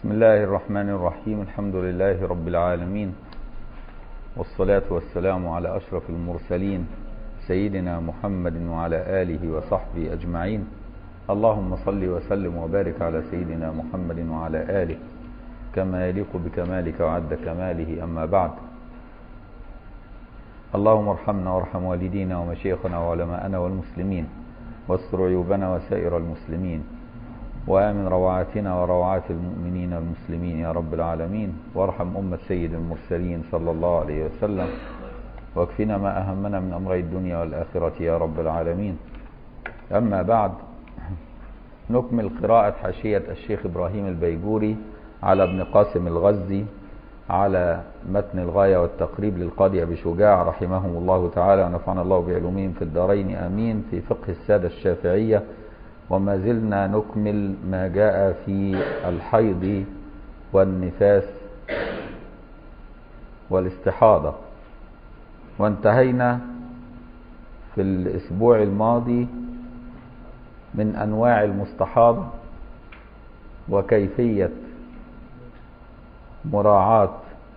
بسم الله الرحمن الرحيم الحمد لله رب العالمين والصلاة والسلام على أشرف المرسلين سيدنا محمد وعلى آله وصحبه أجمعين اللهم صل وسلم وبارك على سيدنا محمد وعلى آله كما يليق بكمالك وعد كماله أما بعد اللهم ارحمنا وارحم والدينا ومشايخنا وعلماءنا والمسلمين واستر عيوبنا وسائر المسلمين وآمن روعاتنا وروعات المؤمنين والمسلمين يا رب العالمين وارحم أمة سيد المرسلين صلى الله عليه وسلم واكفنا ما أهمنا من أمر الدنيا والآخرة يا رب العالمين أما بعد نكمل قراءة حاشية الشيخ إبراهيم البيجوري على ابن قاسم الغزي على متن الغاية والتقريب للقاضي أبي شجاع رحمهم الله تعالى ونفعنا الله بعلومهم في الدارين آمين في فقه السادة الشافعية وما زلنا نكمل ما جاء في الحيض والنفاس والاستحاضة وانتهينا في الأسبوع الماضي من أنواع المستحاضة وكيفية مراعاة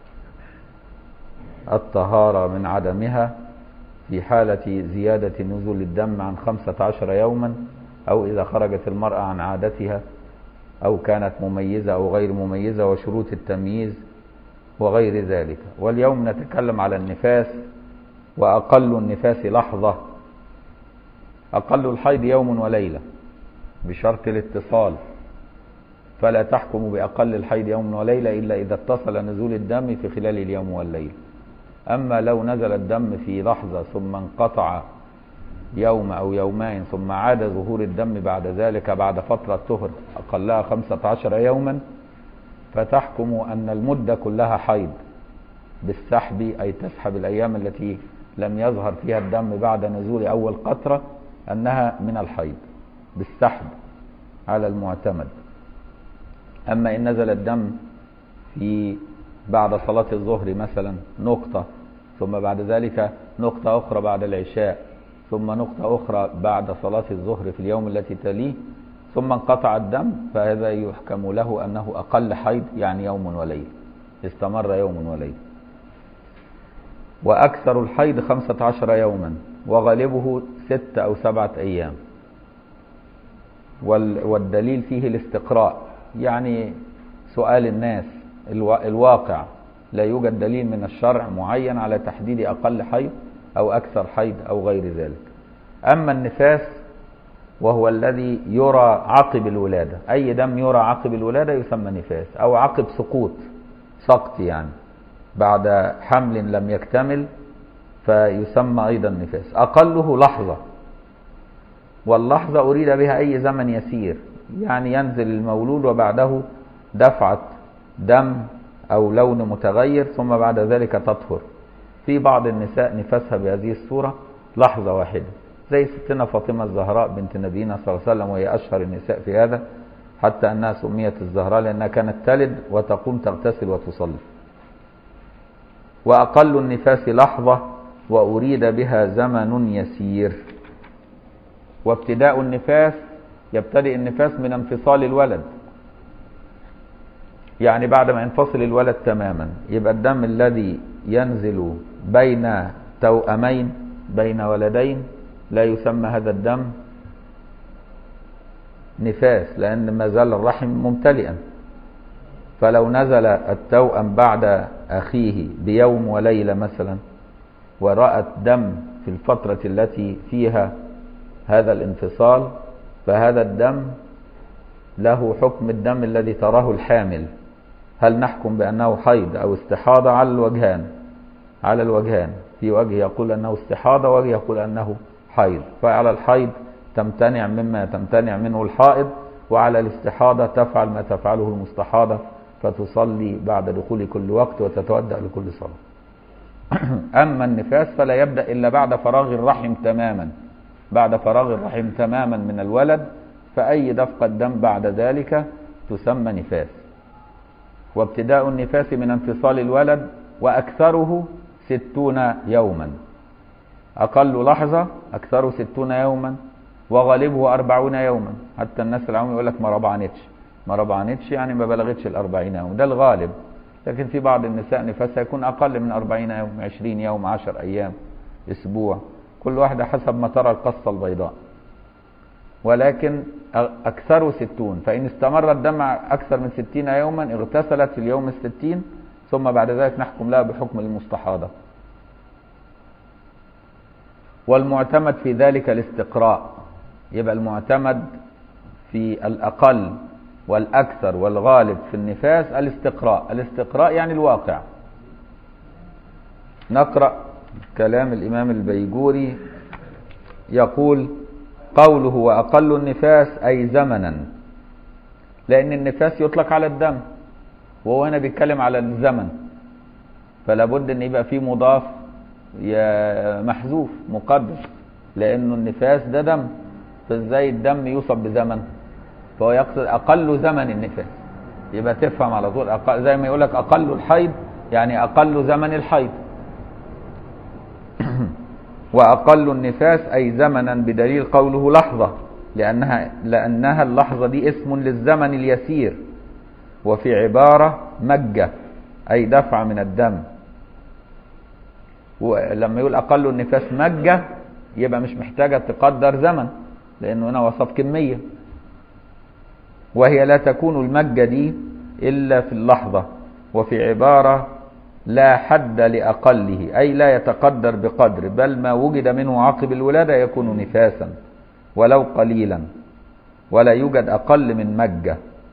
الطهارة من عدمها في حالة زيادة نزول الدم عن خمسة عشر يوما أو إذا خرجت المرأة عن عادتها أو كانت مميزة أو غير مميزة وشروط التمييز وغير ذلك واليوم نتكلم على النفاس وأقل النفاس لحظة أقل الحيض يوم وليلة بشرط الاتصال فلا تحكم بأقل الحيض يوم وليلة إلا إذا اتصل نزول الدم في خلال اليوم والليل أما لو نزل الدم في لحظة ثم انقطع يوم أو يومين ثم عاد ظهور الدم بعد ذلك بعد فترة طهر أقلها خمسة عشر يوما فتحكم أن المدة كلها حيض بالسحب أي تسحب الأيام التي لم يظهر فيها الدم بعد نزول أول قطرة أنها من الحيض بالسحب على المعتمد أما إن نزل الدم في بعد صلاة الظهر مثلا نقطة ثم بعد ذلك نقطة أخرى بعد العشاء ثم نقطة أخرى بعد صلاة الظهر في اليوم التي تليه ثم انقطع الدم فهذا يحكم له أنه أقل حيض يعني يوم وليل استمر يوم وليل وأكثر الحيض خمسة عشر يوما وغالبه ست أو سبعة أيام والدليل فيه الاستقراء يعني سؤال الناس الواقع لا يوجد دليل من الشرع معين على تحديد أقل حيض أو أكثر حيض أو غير ذلك أما النفاس وهو الذي يرى عقب الولادة أي دم يرى عقب الولادة يسمى نفاس أو عقب سقوط سقط يعني بعد حمل لم يكتمل فيسمى أيضا نفاس أقله لحظة واللحظة أريد بها أي زمن يسير يعني ينزل المولود وبعده دفعة دم أو لون متغير ثم بعد ذلك تطهر في بعض النساء نفاسها بهذه الصورة لحظة واحدة زي ستنا فاطمة الزهراء بنت نبينا صلى الله عليه وسلم وهي أشهر النساء في هذا حتى أنها سميت الزهراء لأنها كانت تلد وتقوم تغتسل وتصلي وأقل النفاس لحظة وأريد بها زمن يسير وابتداء النفاس يبتدئ النفاس من انفصال الولد يعني بعد ما ينفصل الولد تماما يبقى الدم الذي ينزل بين توأمين بين ولدين لا يسمى هذا الدم نفاس لأن ما زال الرحم ممتلئا فلو نزل التوأم بعد أخيه بيوم وليلة مثلا ورأت دم في الفترة التي فيها هذا الانفصال فهذا الدم له حكم الدم الذي تراه الحامل هل نحكم بأنه حيض أو استحاضة على الوجهان على الوجهان في وجه يقول أنه استحاضة وجه يقول أنه حيض فعلى الحيض تمتنع مما تمتنع منه الحائض وعلى الاستحاضة تفعل ما تفعله المستحاضة فتصلي بعد دخول كل وقت وتتودع لكل صلاة أما النفاس فلا يبدأ إلا بعد فراغ الرحم تماما بعد فراغ الرحم تماما من الولد فأي دفقة دم بعد ذلك تسمى نفاس وابتداء النفاس من انفصال الولد وأكثره ستون يوما أقل لحظة أكثره ستون يوما وغالبه أربعون يوما حتى الناس العموم يقول لك ما ربعنتش ما ربعنتش يعني ما بلغتش الأربعين يوم ده الغالب لكن في بعض النساء نفاسها يكون أقل من أربعين يوم عشرين يوم عشر أيام أسبوع كل واحدة حسب ما ترى القصة البيضاء ولكن أكثر ستون فإن استمر الدم أكثر من ستين يوما اغتسلت في اليوم الستين ثم بعد ذلك نحكم لها بحكم المستحاضة والمعتمد في ذلك الاستقراء يبقى المعتمد في الأقل والأكثر والغالب في النفاس الاستقراء الاستقراء يعني الواقع نقرأ كلام الإمام البيجوري يقول قوله وأقل النفاس أي زمنا لأن النفاس يطلق على الدم وهو هنا بيتكلم على الزمن فلا بد ان يبقى فيه مضاف يا محذوف مقدر لانه النفاس ده دم فازاي الدم يوصف بزمن فهو يقصد اقل زمن النفاس يبقى تفهم على طول أقل زي ما يقول لك اقل الحيض يعني اقل زمن الحيض واقل النفاس اي زمنا بدليل قوله لحظه لانها لانها اللحظه دي اسم للزمن اليسير وفي عباره مجه اي دفع من الدم ولما يقول اقل النفاس مجه يبقى مش محتاجه تقدر زمن لانه هنا وصف كميه وهي لا تكون المجه دي الا في اللحظه وفي عباره لا حد لاقله اي لا يتقدر بقدر بل ما وجد منه عقب الولاده يكون نفاسا ولو قليلا ولا يوجد اقل من مجه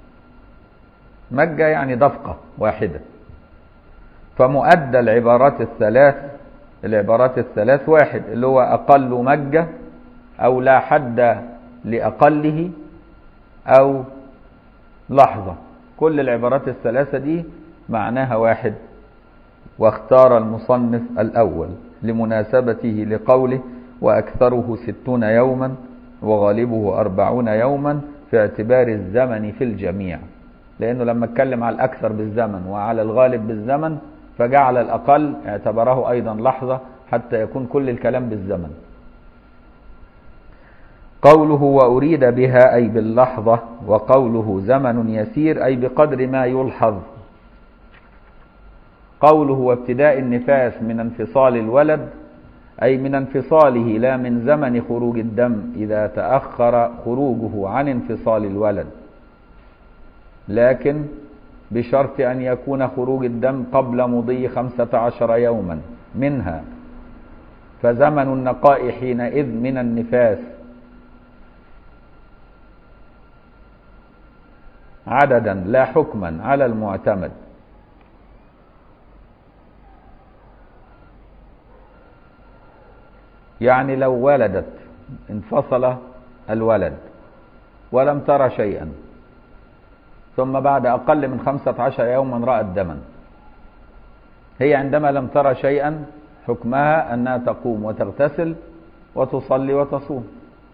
مجه يعني دفقه واحده فمؤدى العبارات الثلاث العبارات الثلاث واحد اللي هو أقل مجة أو لا حد لأقله أو لحظة كل العبارات الثلاثة دي معناها واحد واختار المصنف الأول لمناسبته لقوله وأكثره ستون يوما وغالبه أربعون يوما في اعتبار الزمن في الجميع لأنه لما اتكلم على الأكثر بالزمن وعلى الغالب بالزمن فجعل الأقل اعتبره أيضا لحظة حتى يكون كل الكلام بالزمن قوله وأريد بها أي باللحظة وقوله زمن يسير أي بقدر ما يلحظ قوله وابتداء النفاس من انفصال الولد أي من انفصاله لا من زمن خروج الدم إذا تأخر خروجه عن انفصال الولد لكن بشرط أن يكون خروج الدم قبل مضي خمسة عشر يوما منها فزمن النقاء حينئذ من النفاس عددا لا حكما على المعتمد يعني لو ولدت انفصل الولد ولم ترى شيئا ثم بعد أقل من خمسة عشر يوما رأت دما هي عندما لم ترى شيئا حكمها أنها تقوم وتغتسل وتصلي وتصوم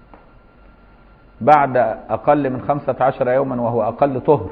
بعد أقل من خمسة عشر يوما وهو أقل طهر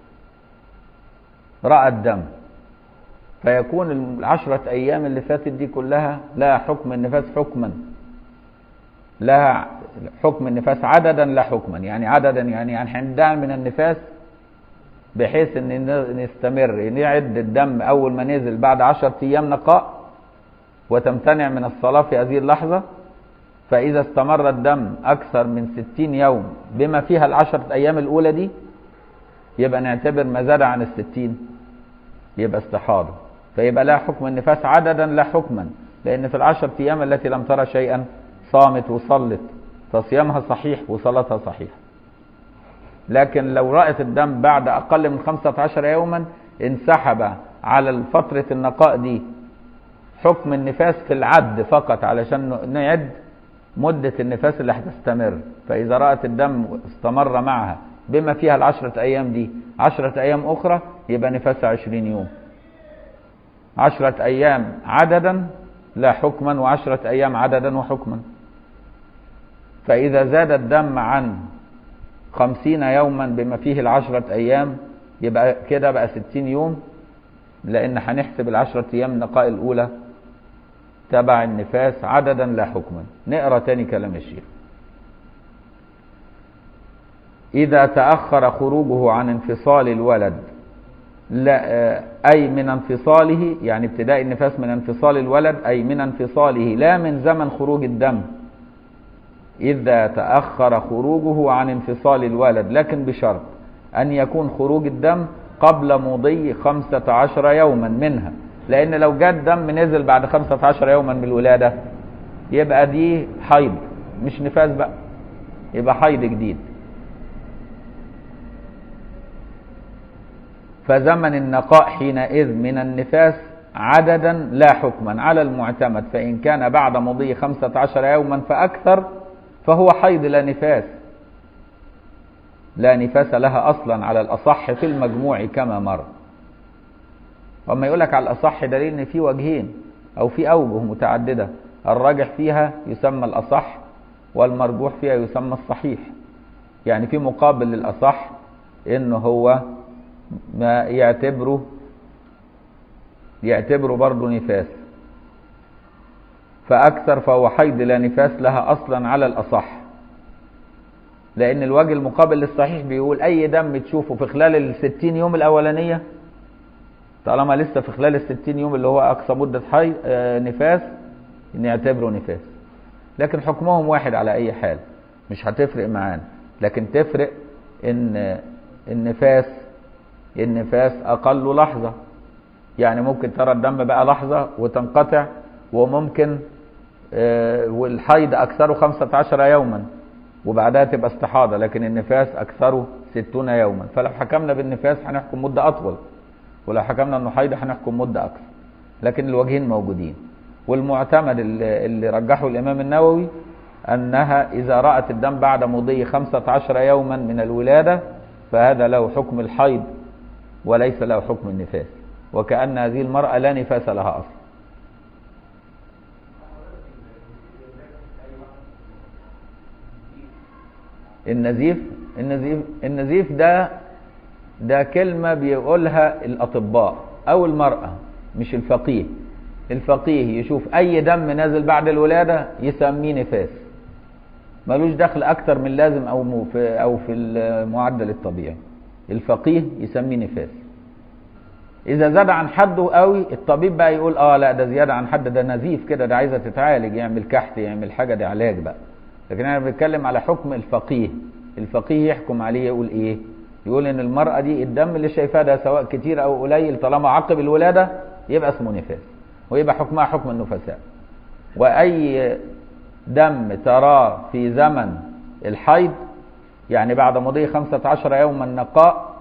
رأى الدم فيكون العشرة أيام اللي فاتت دي كلها لها حكم النفاس حكما لها حكم النفاس عددا لا حكما يعني عددا يعني عندها من النفاس بحيث ان نستمر نعد الدم اول ما نزل بعد عشرة ايام نقاء وتمتنع من الصلاة في هذه اللحظة فإذا استمر الدم أكثر من ستين يوم بما فيها العشرة أيام الأولى دي يبقى نعتبر ما زاد عن الستين يبقى استحاضة فيبقى لا حكم النفاس عددا لا حكما لأن في العشرة أيام التي لم ترى شيئا صامت وصلت فصيامها صحيح وصلاتها صحيحة لكن لو رأت الدم بعد أقل من 15 يوما انسحب على فترة النقاء دي حكم النفاس في العد فقط علشان نعد مدة النفاس اللي هتستمر فإذا رأت الدم استمر معها بما فيها العشرة أيام دي عشرة أيام أخرى يبقى نفاسها عشرين يوم عشرة أيام عددا لا حكما وعشرة أيام عددا وحكما فإذا زاد الدم عن خمسين يوما بما فيه العشرة أيام يبقى كده بقى ستين يوم لأن هنحسب العشرة أيام النقاء الأولى تبع النفاس عددا لا حكما نقرا تاني كلام الشيخ إذا تأخر خروجه عن انفصال الولد لا أي من انفصاله يعني ابتداء النفاس من انفصال الولد أي من انفصاله لا من زمن خروج الدم إذا تأخر خروجه عن انفصال الولد لكن بشرط أن يكون خروج الدم قبل مضي خمسة عشر يوما منها لأن لو جاء الدم نزل بعد خمسة عشر يوما من الولادة يبقى دي حيض مش نفاس بقى يبقى حيض جديد فزمن النقاء حينئذ من النفاس عددا لا حكما على المعتمد فإن كان بعد مضي خمسة عشر يوما فأكثر فهو حيض لا نفاس لا نفاس لها أصلا على الأصح في المجموع كما مر وما يقول لك على الأصح دليل إن في وجهين أو في أوجه متعددة الراجح فيها يسمى الأصح والمرجوح فيها يسمى الصحيح يعني في مقابل للأصح إنه هو ما يعتبره يعتبره برضه نفاس فأكثر فهو حيض لا نفاس لها أصلا على الأصح لأن الوجه المقابل للصحيح بيقول أي دم تشوفه في خلال الستين يوم الأولانية طالما لسه في خلال الستين يوم اللي هو أقصى مدة حي... آه نفاس نعتبره نفاس لكن حكمهم واحد على أي حال مش هتفرق معانا لكن تفرق إن النفاس النفاس أقل لحظة يعني ممكن ترى الدم بقى لحظة وتنقطع وممكن آه والحيض أكثره خمسة عشر يوما وبعدها تبقى استحاضة لكن النفاس أكثره ستون يوما فلو حكمنا بالنفاس هنحكم مدة أطول ولو حكمنا أنه حيض هنحكم مدة أكثر لكن الوجهين موجودين والمعتمد اللي, اللي رجحه الإمام النووي أنها إذا رأت الدم بعد مضي خمسة عشر يوما من الولادة فهذا له حكم الحيض وليس له حكم النفاس وكأن هذه المرأة لا نفاس لها أصلا النزيف النزيف النزيف ده ده كلمة بيقولها الأطباء أو المرأة مش الفقيه الفقيه يشوف أي دم نازل بعد الولادة يسميه نفاس ملوش دخل أكتر من لازم أو في أو في المعدل الطبيعي الفقيه يسميه نفاس إذا زاد عن حده قوي الطبيب بقى يقول اه لا ده زيادة عن حد ده نزيف كده ده عايزة تتعالج يعمل كحت يعمل حاجة ده علاج بقى لكن انا بتكلم على حكم الفقيه الفقيه يحكم عليه يقول ايه يقول ان المرأة دي الدم اللي شايفاه ده سواء كتير او قليل طالما عقب الولادة يبقى اسمه نفاس ويبقى حكمها حكم النفساء واي دم تراه في زمن الحيض يعني بعد مضي خمسة عشر يوما نقاء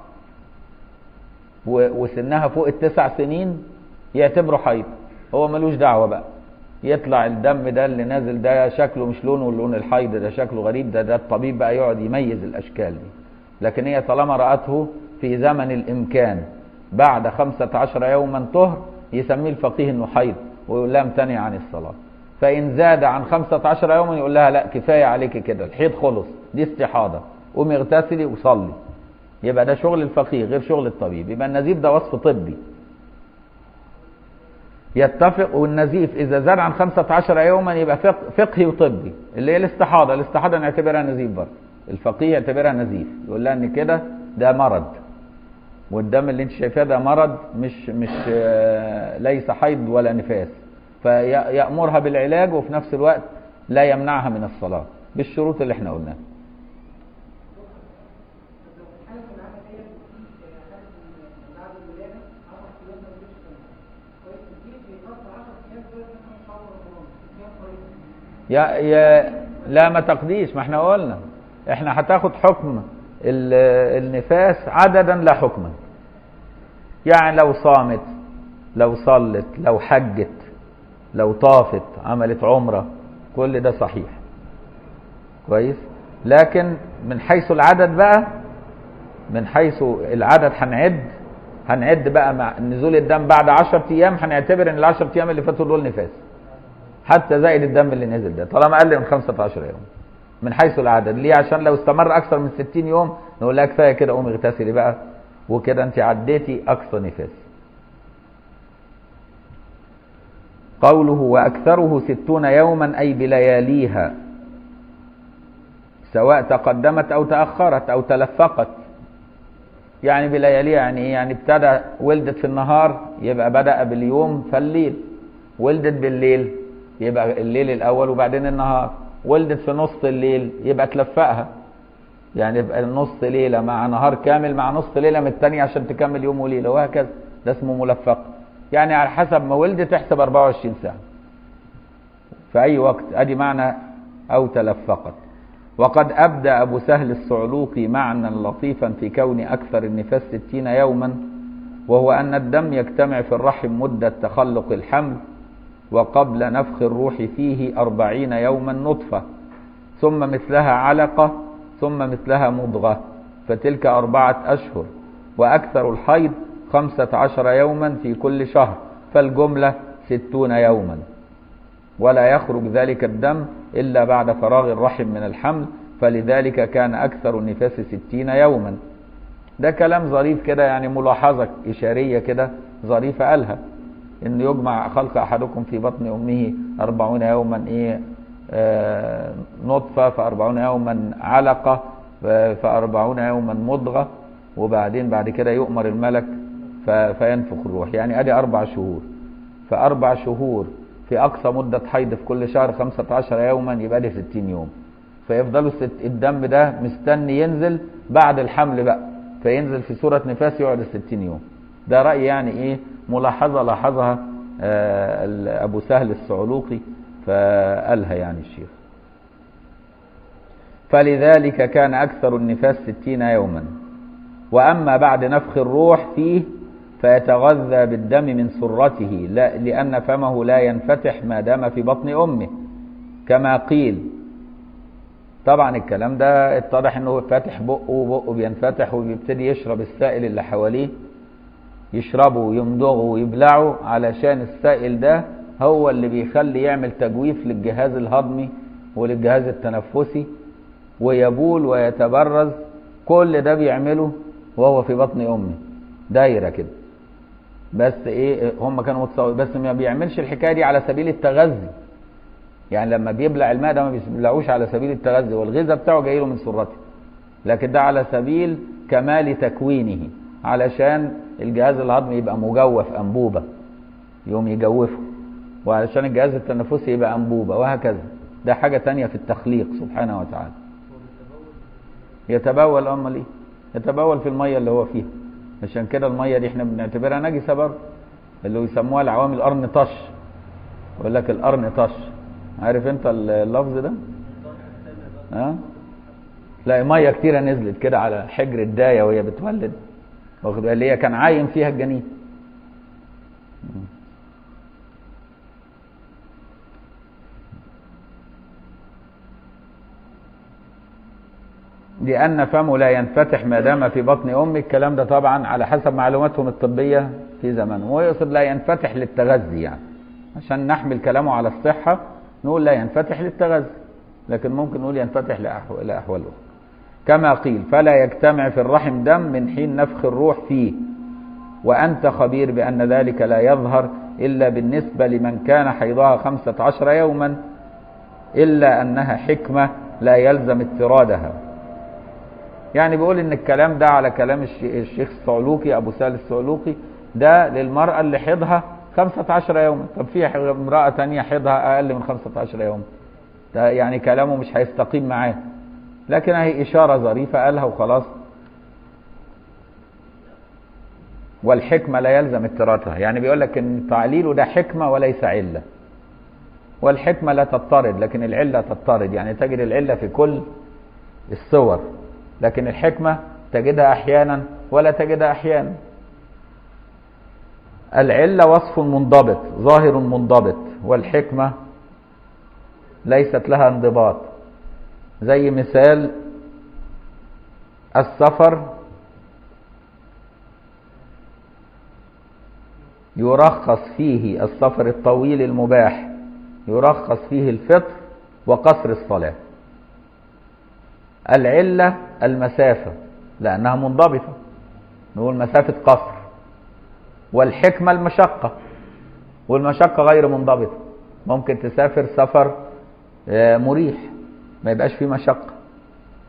وسنها فوق التسع سنين يعتبره حيض هو ملوش دعوة بقى يطلع الدم ده اللي نازل ده شكله مش لونه لون الحيض ده شكله غريب ده ده الطبيب بقى يقعد يميز الاشكال دي لكن هي طالما رأته في زمن الامكان بعد خمسة عشر يوما طهر يسميه الفقيه انه حيض ويقول لها امتنع عن الصلاة فان زاد عن خمسة عشر يوما يقول لها لا كفاية عليك كده الحيض خلص دي استحاضة قومي اغتسلي وصلي يبقى ده شغل الفقيه غير شغل الطبيب يبقى النزيف ده وصف طبي يتفق والنزيف إذا زاد عن 15 يوما يبقى فقهي وطبي اللي هي الاستحاضة الاستحاضة نعتبرها نزيف برضه الفقيه يعتبرها نزيف يقول لها ان كده ده مرض والدم اللي انت شايفاه ده مرض مش مش ليس حيض ولا نفاس فيأمرها بالعلاج وفي نفس الوقت لا يمنعها من الصلاة بالشروط اللي احنا قلناها يا يا لا ما تقضيش ما احنا قلنا احنا هتاخد حكم النفاس عددا لا حكما يعني لو صامت لو صلت لو حجت لو طافت عملت عمرة كل ده صحيح كويس لكن من حيث العدد بقى من حيث العدد هنعد هنعد بقى مع نزول الدم بعد 10 ايام هنعتبر ان ال 10 ايام اللي فاتوا دول نفاس حتى زائد الدم اللي نزل ده طالما اقل من 15 يوم من حيث العدد ليه عشان لو استمر اكثر من 60 يوم نقول لها كفايه كده قومي اغتسلي بقى وكده انت عديتي اقصى نفاس قوله واكثره ستون يوما اي بلياليها سواء تقدمت أو تأخرت أو تلفقت يعني بلياليها يعني ايه يعني ابتدى ولدت في النهار يبقى بدأ باليوم فالليل ولدت بالليل يبقى الليل الأول وبعدين النهار ولدت في نص الليل يبقى تلفقها يعني يبقى نص ليلة مع نهار كامل مع نص ليلة من التانية عشان تكمل يوم وليلة وهكذا ده اسمه ملفق يعني على حسب ما ولدت تحسب 24 ساعة في أي وقت أدي معنى أو تلفقت وقد أبدى أبو سهل الصعلوقي معنى لطيفا في كون أكثر النفاس ستين يوما وهو أن الدم يجتمع في الرحم مدة تخلق الحمل وقبل نفخ الروح فيه أربعين يوما نطفة ثم مثلها علقة ثم مثلها مضغة فتلك أربعة أشهر وأكثر الحيض خمسة عشر يوما في كل شهر فالجملة ستون يوما ولا يخرج ذلك الدم إلا بعد فراغ الرحم من الحمل فلذلك كان أكثر النفاس ستين يوما ده كلام ظريف كده يعني ملاحظة إشارية كده ظريفة قالها إن يجمع خلق أحدكم في بطن أمه أربعون يوما إيه آه نطفة فأربعون يوما علقة فأربعون يوما مضغة وبعدين بعد كده يؤمر الملك فينفخ الروح يعني أدي أربع شهور فأربع شهور في أقصى مدة حيض في كل شهر 15 يوما يبقى دي 60 يوم فيفضلوا الست الدم ده مستني ينزل بعد الحمل بقى فينزل في صورة نفاس يقعد ال 60 يوم ده رأي يعني إيه ملاحظة لاحظها آه أبو سهل الصعلوقي فقالها يعني الشيخ فلذلك كان أكثر النفاس ستين يوما وأما بعد نفخ الروح فيه فيتغذى بالدم من سرته لا لأن فمه لا ينفتح ما دام في بطن أمه كما قيل طبعا الكلام ده اتضح انه فاتح بقه وبقه بينفتح وبيبتدي يشرب السائل اللي حواليه يشربه ويمضغه ويبلعه علشان السائل ده هو اللي بيخلي يعمل تجويف للجهاز الهضمي وللجهاز التنفسي ويبول ويتبرز كل ده بيعمله وهو في بطن امه دايره كده بس ايه هم كانوا متصورين بس ما بيعملش الحكايه دي على سبيل التغذي يعني لما بيبلع الماء ده ما بيبلعوش على سبيل التغذي والغذاء بتاعه جاي له من سرته لكن ده على سبيل كمال تكوينه علشان الجهاز الهضمي يبقى مجوف انبوبه يوم يجوفه وعلشان الجهاز التنفسي يبقى انبوبه وهكذا ده حاجه تانية في التخليق سبحانه وتعالى يتبول امال ايه يتبول في الميه اللي هو فيها عشان كده الميه دي احنا بنعتبرها نجسه برضه اللي يسموها العوامل القرن طش يقول لك القرن طش عارف انت اللفظ ده ها تلاقي ميه كتيره نزلت كده على حجر الدايه وهي بتولد واخد اللي هي كان عايم فيها الجنين لأن فمه لا ينفتح ما دام في بطن أمه الكلام ده طبعا على حسب معلوماتهم الطبية في زمانه ويقصد لا ينفتح للتغذي يعني عشان نحمل كلامه على الصحة نقول لا ينفتح للتغذي لكن ممكن نقول ينفتح لأحوال أخرى كما قيل فلا يجتمع في الرحم دم من حين نفخ الروح فيه وأنت خبير بأن ذلك لا يظهر إلا بالنسبة لمن كان حيضها خمسة عشر يوما إلا أنها حكمة لا يلزم اضطرادها يعني بيقول ان الكلام ده على كلام الشيخ الصعلوقي ابو سهل الصعلوقي ده للمرأة اللي حيضها 15 يوما طب في امرأة تانية حيضها اقل من 15 يوم ده يعني كلامه مش هيستقيم معاه لكن هي اشارة ظريفة قالها وخلاص والحكمة لا يلزم اضطرادها يعني بيقول لك ان تعليله ده حكمة وليس علة والحكمة لا تضطرد لكن العلة تضطرد يعني تجد العلة في كل الصور لكن الحكمة تجدها أحيانا ولا تجدها أحيانا العلة وصف منضبط ظاهر منضبط والحكمة ليست لها انضباط زي مثال السفر يرخص فيه السفر الطويل المباح يرخص فيه الفطر وقصر الصلاه العلة المسافة لأنها منضبطة نقول مسافة قصر والحكمة المشقة والمشقة غير منضبطة ممكن تسافر سفر مريح ما يبقاش فيه مشقة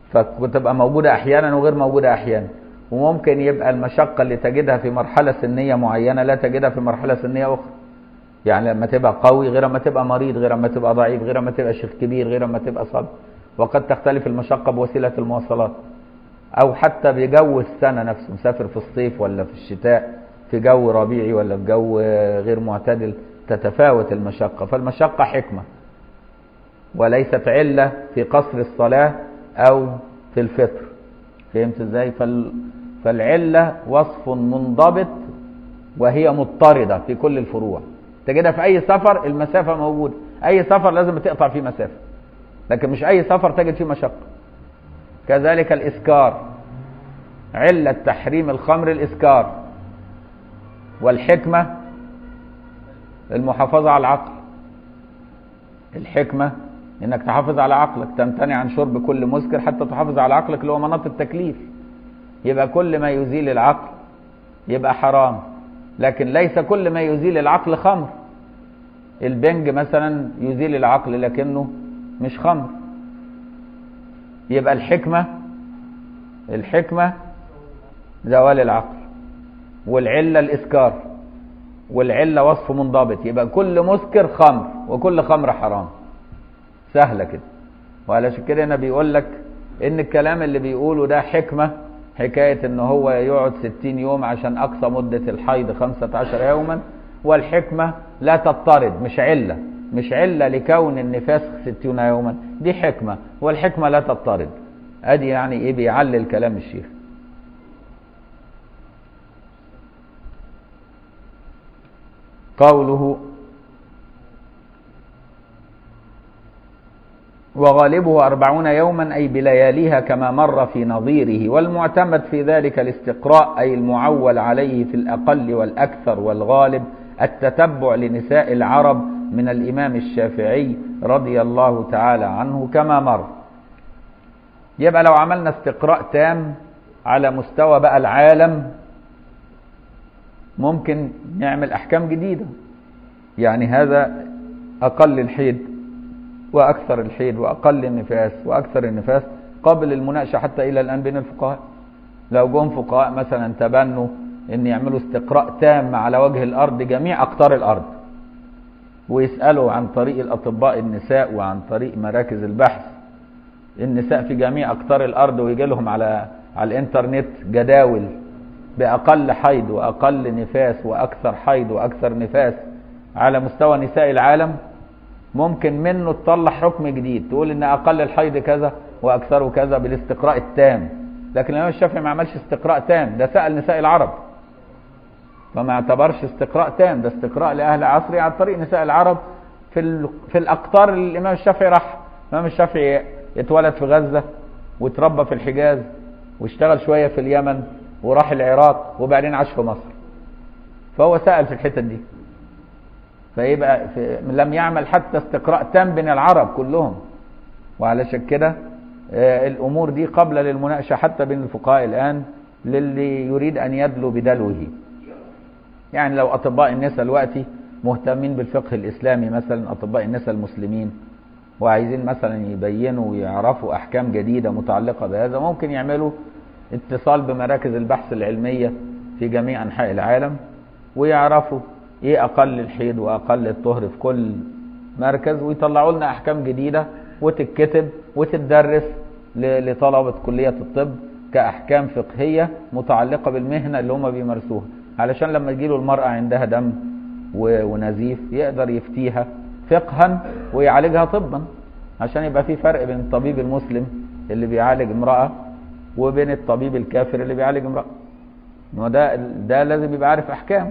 فتبقى موجودة أحيانا وغير موجودة أحيانا وممكن يبقى المشقة اللي تجدها في مرحلة سنية معينة لا تجدها في مرحلة سنية أخرى يعني لما تبقى قوي غير ما تبقى مريض غير ما تبقى ضعيف غير ما تبقى شيخ كبير غير ما تبقى صلب وقد تختلف المشقة بوسيلة المواصلات أو حتى بجو السنة نفسه مسافر في الصيف ولا في الشتاء في جو ربيعي ولا في جو غير معتدل تتفاوت المشقة فالمشقة حكمة وليست علة في قصر الصلاة أو في الفطر فهمت ازاي فال... فالعلة وصف منضبط وهي مضطردة في كل الفروع تجدها في أي سفر المسافة موجودة أي سفر لازم تقطع فيه مسافة لكن مش أي سفر تجد فيه مشقة كذلك الإسكار علة تحريم الخمر الإسكار والحكمة المحافظة على العقل الحكمة انك تحافظ على عقلك تمتنع عن شرب كل مسكر حتى تحافظ على عقلك اللي هو مناط التكليف يبقى كل ما يزيل العقل يبقى حرام لكن ليس كل ما يزيل العقل خمر البنج مثلا يزيل العقل لكنه مش خمر يبقى الحكمة الحكمة زوال العقل والعلة الإسكار والعلة وصف منضبط يبقى كل مسكر خمر وكل خمر حرام سهلة كده وعلشان كده هنا بيقول لك ان الكلام اللي بيقوله ده حكمة حكاية ان هو يقعد ستين يوم عشان اقصى مدة الحيض خمسة عشر يوما والحكمة لا تضطرد مش علة مش علة لكون النفاس ستين يوما دي حكمة والحكمة لا تضطرد ادي يعني ايه بيعلل كلام الشيخ قوله وغالبه أربعون يوما أي بلياليها كما مر في نظيره والمعتمد في ذلك الاستقراء أي المعول عليه في الأقل والأكثر والغالب التتبع لنساء العرب من الإمام الشافعي رضي الله تعالى عنه كما مر يبقى لو عملنا استقراء تام على مستوى بقى العالم ممكن نعمل أحكام جديدة يعني هذا أقل الحيض وأكثر الحيض وأقل النفاس وأكثر النفاس قابل المناقشة حتى إلى الآن بين الفقهاء لو جم فقهاء مثلا تبنوا أن يعملوا استقراء تام على وجه الأرض جميع أقطار الأرض ويسألوا عن طريق الأطباء النساء وعن طريق مراكز البحث النساء في جميع أقطار الأرض ويجي لهم على على الإنترنت جداول بأقل حيض وأقل نفاس وأكثر حيض وأكثر نفاس على مستوى نساء العالم ممكن منه تطلع حكم جديد تقول ان اقل الحيض كذا واكثره كذا بالاستقراء التام لكن الامام الشافعي ما عملش استقراء تام ده سال نساء العرب فما اعتبرش استقراء تام ده استقراء لاهل عصره عن طريق نساء العرب في ال... في الاقطار اللي الامام الشافعي راح الامام الشافعي اتولد في غزه وتربى في الحجاز واشتغل شويه في اليمن وراح العراق وبعدين عاش في مصر فهو سال في الحتت دي فيبقى في لم يعمل حتى استقراء تام بين العرب كلهم وعلشان كده الامور دي قبل للمناقشه حتى بين الفقهاء الان للي يريد ان يدلو بدلوه يعني لو اطباء النساء دلوقتي مهتمين بالفقه الاسلامي مثلا اطباء النساء المسلمين وعايزين مثلا يبينوا ويعرفوا احكام جديده متعلقه بهذا ممكن يعملوا اتصال بمراكز البحث العلميه في جميع انحاء العالم ويعرفوا ايه اقل الحيض واقل الطهر في كل مركز ويطلعوا لنا احكام جديده وتتكتب وتدرس لطلبه كليه الطب كاحكام فقهيه متعلقه بالمهنه اللي هم بيمارسوها علشان لما تجيله المراه عندها دم ونزيف يقدر يفتيها فقها ويعالجها طبا عشان يبقى في فرق بين الطبيب المسلم اللي بيعالج امراه وبين الطبيب الكافر اللي بيعالج امراه وده ده لازم يبقى عارف احكام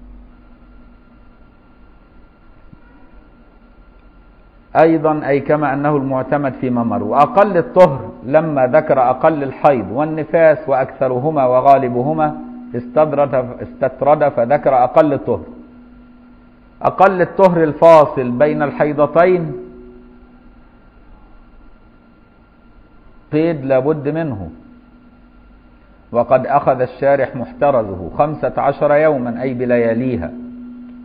أيضا أي كما أنه المعتمد فيما مر وأقل الطهر لما ذكر أقل الحيض والنفاس وأكثرهما وغالبهما استدرد, استطرد فذكر أقل الطهر أقل الطهر الفاصل بين الحيضتين قيد لابد منه وقد أخذ الشارح محترزه خمسة عشر يوما أي بلياليها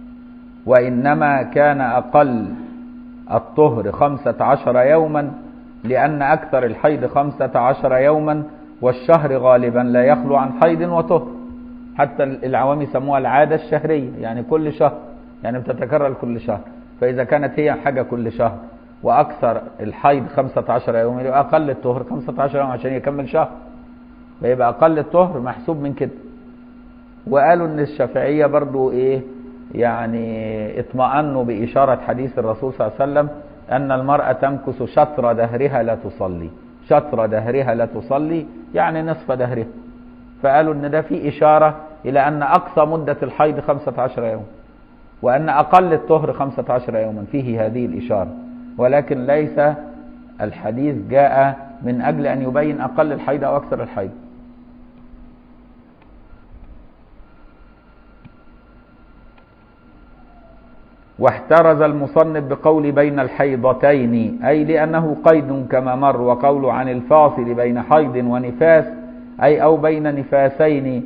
وإنما كان أقل الطهر خمسة عشر يوما لأن أكثر الحيض خمسة عشر يوما والشهر غالبا لا يخلو عن حيض وطهر حتى العوام يسموها العادة الشهرية يعني كل شهر يعني بتتكرر كل شهر فإذا كانت هي حاجة كل شهر وأكثر الحيض 15 يوم يبقى أقل الطهر 15 يوم عشان يكمل شهر فيبقى أقل الطهر محسوب من كده وقالوا إن الشافعية برضو إيه يعني اطمأنوا بإشارة حديث الرسول صلى الله عليه وسلم أن المرأة تمكث شطر دهرها لا تصلي شطر دهرها لا تصلي يعني نصف دهرها فقالوا ان ده في اشارة الى ان اقصى مدة الحيض 15 يوم وان اقل الطهر 15 يوما فيه هذه الاشارة ولكن ليس الحديث جاء من اجل ان يبين اقل الحيض او اكثر الحيض واحترز المصنف بقول بين الحيضتين أي لأنه قيد كما مر وقول عن الفاصل بين حيض ونفاس أي أو بين نفاسين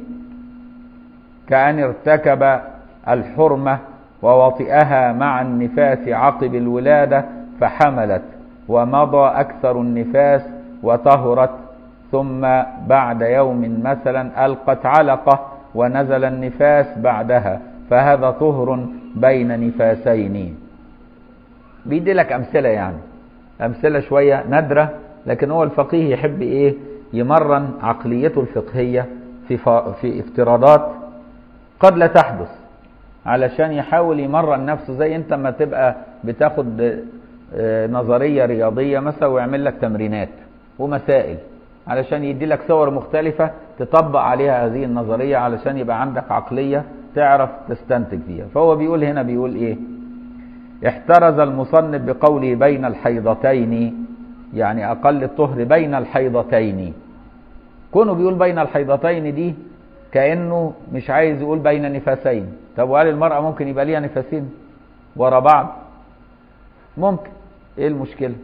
كأن ارتكب الحرمة ووطئها مع النفاس عقب الولادة فحملت ومضى أكثر النفاس وطهرت ثم بعد يوم مثلا ألقت علقة ونزل النفاس بعدها فهذا طهر بين نفاسين بيدي لك أمثلة يعني أمثلة شوية نادرة لكن هو الفقيه يحب إيه يمرن عقليته الفقهية في, في افتراضات قد لا تحدث علشان يحاول يمرن نفسه زي انت ما تبقى بتاخد نظرية رياضية مثلا ويعمل لك تمرينات ومسائل علشان يدي لك صور مختلفة تطبق عليها هذه النظرية علشان يبقى عندك عقلية تعرف تستنتج فيها فهو بيقول هنا بيقول ايه احترز المصنف بقوله بين الحيضتين يعني اقل الطهر بين الحيضتين كونه بيقول بين الحيضتين دي كانه مش عايز يقول بين نفاسين طب وهل المراه ممكن يبقى ليها نفاسين ورا بعض ممكن ايه المشكله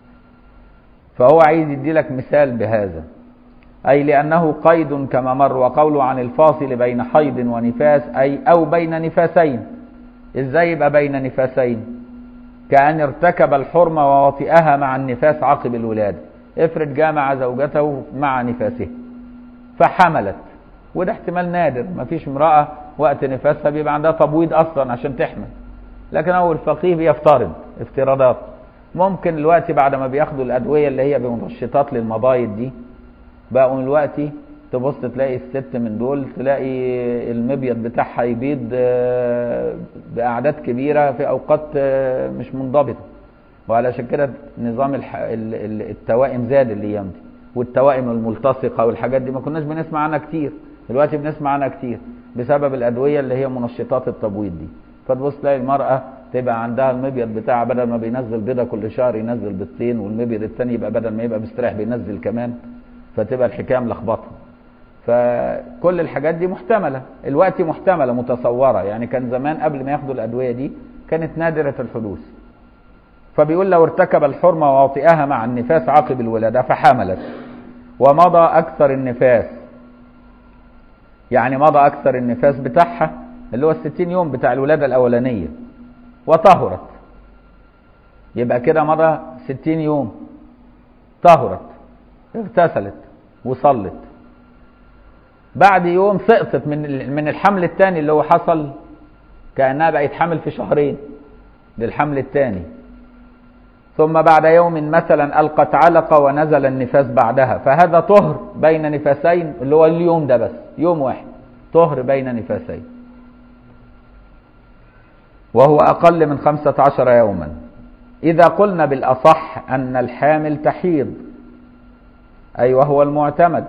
فهو عايز يدي لك مثال بهذا أي لأنه قيد كما مر وقوله عن الفاصل بين حيض ونفاس أي أو بين نفاسين إزاي يبقى بين نفاسين كأن ارتكب الحرمة ووطئها مع النفاس عقب الولادة افرض جامع زوجته مع نفاسه فحملت وده احتمال نادر مفيش امرأة وقت نفاسها بيبقى عندها تبويض أصلا عشان تحمل لكن هو الفقيه بيفترض افتراضات ممكن دلوقتي بعد ما بياخدوا الأدوية اللي هي بمنشطات للمبايض دي بقوا دلوقتي تبص تلاقي الست من دول تلاقي المبيض بتاعها يبيض بأعداد كبيرة في أوقات مش منضبطة وعلشان كده نظام التوائم زاد الأيام دي والتوائم الملتصقة والحاجات دي ما كناش بنسمع عنها كتير دلوقتي بنسمع عنها كتير بسبب الأدوية اللي هي منشطات التبويض دي فتبص تلاقي المرأة تبقى عندها المبيض بتاعها بدل ما بينزل بيضة كل شهر ينزل بيضتين والمبيض الثاني يبقى بدل ما يبقى مستريح بينزل كمان فتبقى الحكايه ملخبطه فكل الحاجات دي محتمله الوقت محتمله متصوره يعني كان زمان قبل ما ياخدوا الادويه دي كانت نادره الحدوث فبيقول لو ارتكب الحرمه ووطئها مع النفاس عقب الولاده فحملت ومضى اكثر النفاس يعني مضى اكثر النفاس بتاعها اللي هو الستين يوم بتاع الولاده الاولانيه وطهرت يبقى كده مضى ستين يوم طهرت اغتسلت وصلت بعد يوم سقطت من من الحمل الثاني اللي هو حصل كانها بقت حمل في شهرين للحمل الثاني ثم بعد يوم مثلا القت علقه ونزل النفاس بعدها فهذا طهر بين نفاسين اللي هو اليوم ده بس يوم واحد طهر بين نفاسين وهو اقل من خمسة عشر يوما اذا قلنا بالاصح ان الحامل تحيض أي وهو المعتمد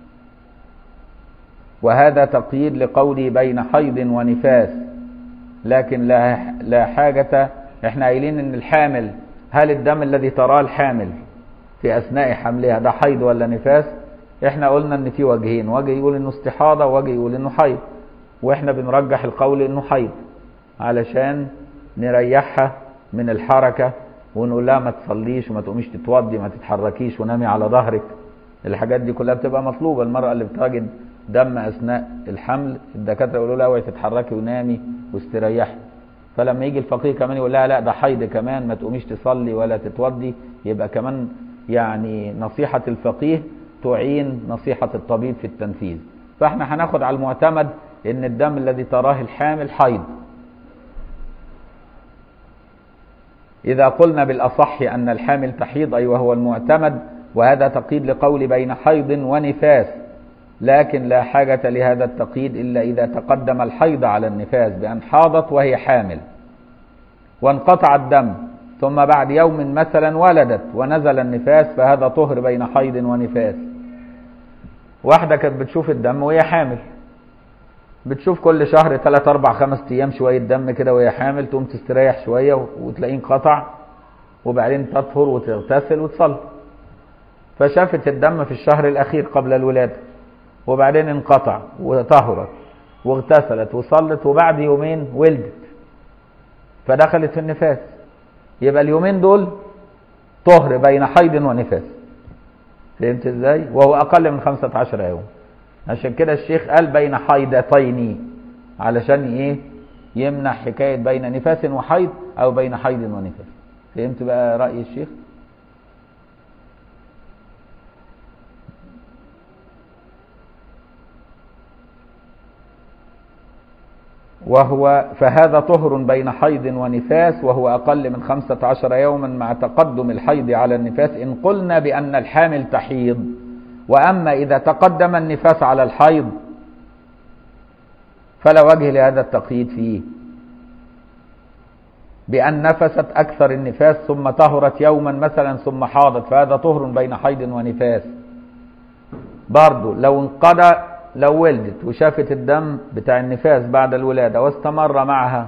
وهذا تقييد لقولي بين حيض ونفاس لكن لا لا حاجة احنا قايلين ان الحامل هل الدم الذي تراه الحامل في اثناء حملها ده حيض ولا نفاس احنا قلنا ان في وجهين وجه يقول انه استحاضة ووجه يقول انه حيض واحنا بنرجح القول انه حيض علشان نريحها من الحركة ونقول لها ما تصليش وما تقوميش تتوضي ما تتحركيش ونامي على ظهرك الحاجات دي كلها بتبقى مطلوبة المرأة اللي بتجد دم أثناء الحمل الدكاترة يقولوا لها اوعي تتحركي ونامي واستريحي فلما يجي الفقيه كمان يقول لها لا ده حيض كمان ما تقوميش تصلي ولا تتوضي يبقى كمان يعني نصيحة الفقيه تعين نصيحة الطبيب في التنفيذ فاحنا هناخد على المعتمد ان الدم الذي تراه الحامل حيض إذا قلنا بالأصح أن الحامل تحيض أي وهو المعتمد وهذا تقييد لقول بين حيض ونفاس لكن لا حاجة لهذا التقييد إلا إذا تقدم الحيض على النفاس بأن حاضت وهي حامل وانقطع الدم ثم بعد يوم مثلا ولدت ونزل النفاس فهذا طهر بين حيض ونفاس واحدة كانت بتشوف الدم وهي حامل بتشوف كل شهر 3 4 5 ايام شويه دم كده وهي حامل تقوم تستريح شويه وتلاقيه انقطع وبعدين تطهر وتغتسل وتصلي فشافت الدم في الشهر الاخير قبل الولاده وبعدين انقطع وطهرت واغتسلت وصلت وبعد يومين ولدت فدخلت في النفاس يبقى اليومين دول طهر بين حيض ونفاس فهمت ازاي وهو اقل من 15 يوم عشان كده الشيخ قال بين حيضتين علشان ايه يمنع حكاية بين نفاس وحيض او بين حيض ونفاس فهمت بقى رأي الشيخ وهو فهذا طهر بين حيض ونفاس وهو أقل من خمسة عشر يوما مع تقدم الحيض على النفاس إن قلنا بأن الحامل تحيض وأما إذا تقدم النفاس على الحيض فلا وجه لهذا التقييد فيه بأن نفست أكثر النفاس ثم طهرت يوما مثلا ثم حاضت فهذا طهر بين حيض ونفاس برضو لو انقضى لو ولدت وشافت الدم بتاع النفاس بعد الولادة واستمر معها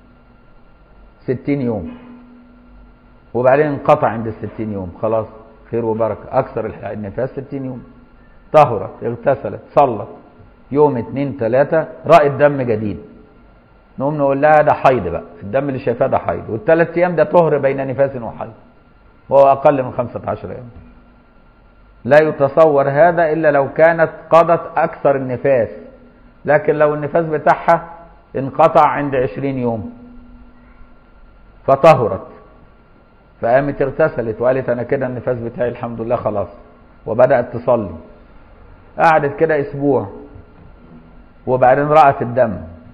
ستين يوم وبعدين انقطع عند الستين يوم خلاص خير وبركة أكثر النفاس ستين يوم طهرت اغتسلت صلت يوم اتنين تلاتة رأت دم جديد نقوم نقول لها ده حيض بقى الدم اللي شايفاه ده حيض والثلاث أيام ده طهر بين نفاس وحيض وهو أقل من خمسة عشر يوم لا يتصور هذا إلا لو كانت قضت أكثر النفاس لكن لو النفاس بتاعها انقطع عند عشرين يوم فطهرت فقامت اغتسلت وقالت أنا كده النفاس بتاعي الحمد لله خلاص وبدأت تصلي قعدت كده أسبوع وبعدين رأت الدم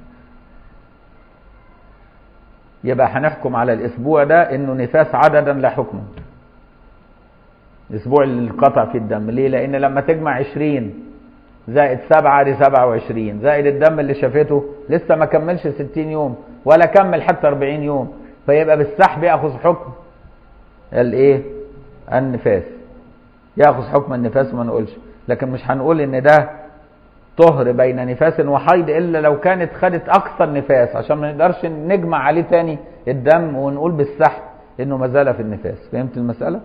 يبقى هنحكم على الأسبوع ده إنه نفاس عددا لا حكما الاسبوع اللي انقطع فيه الدم ليه لان لما تجمع 20 زائد 7 دي 27 زائد الدم اللي شافته لسه ما كملش 60 يوم ولا كمل حتى 40 يوم فيبقى بالسحب ياخذ حكم الايه النفاس ياخذ حكم النفاس وما نقولش لكن مش هنقول ان ده طهر بين نفاس وحيض الا لو كانت خدت اكثر نفاس عشان ما نقدرش نجمع عليه تاني الدم ونقول بالسحب انه ما زال في النفاس فهمت المساله